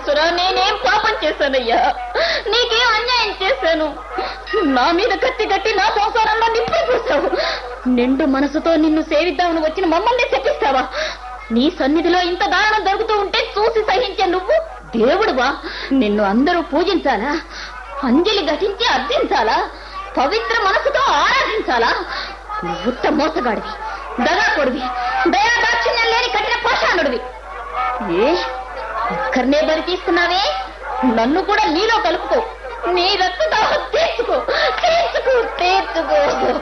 ఈశ్వర నేనేం పాపం చేశానయ్యా నీకేం అన్యాయం చేశాను నా మీద కత్తి కట్టి నా సంసారంలో నిప్పులు పూసావు నిండు మనసుతో నిన్ను సేవిద్దామని వచ్చిన మమ్మల్ని శపిస్తావా నీ సన్నిధిలో ఇంత దారుణం జరుగుతూ ఉంటే చూసి సహించే నువ్వు దేవుడువా నిన్ను అందరూ పూజించాలా అంజలి ఘటించి అర్థించాలా పవిత్ర మనసుతో ఆరాధించాలా నువ్వుట్ట మోసగాడివి దగాకొడివి దయా దాక్షిణ్యం లేని కఠిన పాషాణుడివి ఏ ఒక్కరినే బలి తీసుకున్నావే నన్ను కూడా నీలో కలుపుకో నీ రక్తదాహం తీర్చుకో తీర్చుకో తీర్చుకో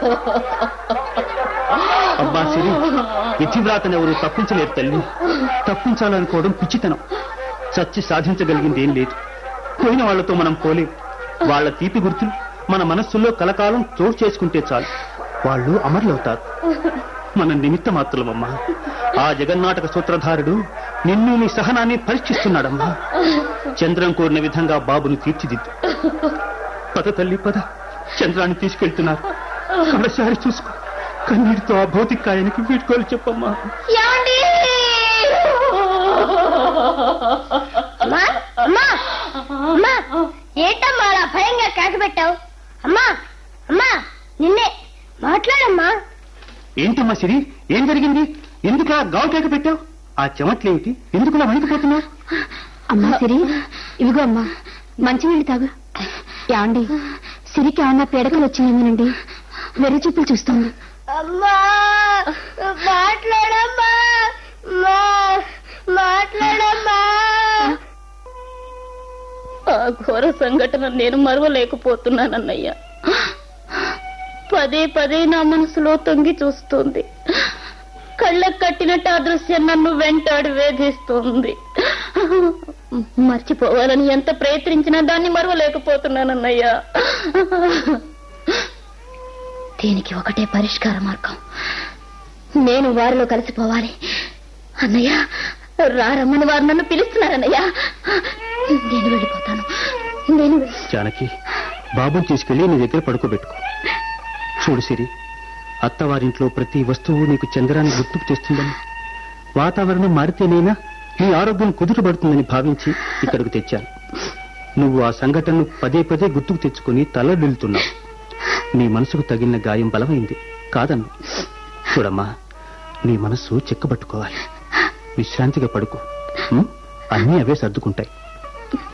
అబ్బా సిరి విధివ్రాతను ఎవరు తప్పించలేరు తల్లి తప్పించాలనుకోవడం పిచ్చితనం చచ్చి సాధించగలిగింది ఏం లేదు పోయిన వాళ్లతో మనం పోలేం వాళ్ళ తీపి గుర్తులు మన మనస్సుల్లో కలకాలం చోటు చేసుకుంటే చాలు వాళ్ళు అమరులవుతారు మన నిమిత్త మాత్రులమమ్మా ఆ జగన్నాటక సూత్రధారుడు నిన్ను నీ సహనాన్ని పరీక్షిస్తున్నాడమ్మా చంద్రం కోరిన విధంగా బాబును తీర్చిదిద్దు పద తల్లి పద చంద్రాన్ని తీసుకెళ్తున్నారు కడసారి చూసుకో కన్నీటితో ఆ భౌతిక కాయానికి వీడ్కోలు చెప్పమ్మా ఏమండి అమ్మా అమ్మా అమ్మా ఏంటమ్మా అలా భయంగా కేక పెట్టావు అమ్మా అమ్మా నిన్నే మాట్లాడమ్మా ఏంటమ్మా సిరి ఏం జరిగింది ఎందుకు ఆ గావు కేక పెట్టావు ఆ చెమట్లేమిటి ఎందుకు ఇలా వణికిపోతున్నావు అమ్మా సిరి ఇవిగో అమ్మా మంచినీళ్ళు తాగు యాండి సిరికి ఏమన్నా పీడకలు వచ్చిందేమోనండి వెర్రి చూపులు చూస్తుంది అమ్మా మాట్లాడమ్మా అమ్మా, మాట్లాడమ్మా ఆ ఘోర సంఘటన నేను మరవలేకపోతున్నానన్నయ్య పదే పదే నా మనసులో తొంగి చూస్తుంది కళ్ళకు కట్టినట్టు ఆ దృశ్యం నన్ను వెంటాడి వేధిస్తుంది మర్చిపోవాలని ఎంత ప్రయత్నించినా దాన్ని మరవలేకపోతున్నానన్నయ్య దీనికి ఒకటే పరిష్కార మార్గం నేను వారిలో కలిసిపోవాలి అన్నయ్య రారమ్మని వారు నన్ను పిలుస్తున్నారన్నయ్య నేను వెళ్ళిపోతాను నేను వెళ్ళి- జానకి బాబుని తీసుకెళ్లి నీ దగ్గర పడుకోబెట్టుకో చూడు సిరి అత్తవారింట్లో ప్రతి వస్తువు నీకు చంద్రాన్ని గుర్తుకు తెస్తుందని వాతావరణం మారితేనైనా నీ ఆరోగ్యం కుదుటపడుతుందని భావించి ఇక్కడికి తెచ్చాను నువ్వు ఆ సంఘటనను పదే పదే గుర్తుకు తెచ్చుకుని తలడిల్లుతున్నావు నీ మనసుకు తగిలిన గాయం బలమైంది కాదన్ను చూడమ్మా నీ మనస్సు చెక్కబట్టుకోవాలి విశ్రాంతిగా పడుకో ఉం? అన్నీ అవే సర్దుకుంటాయి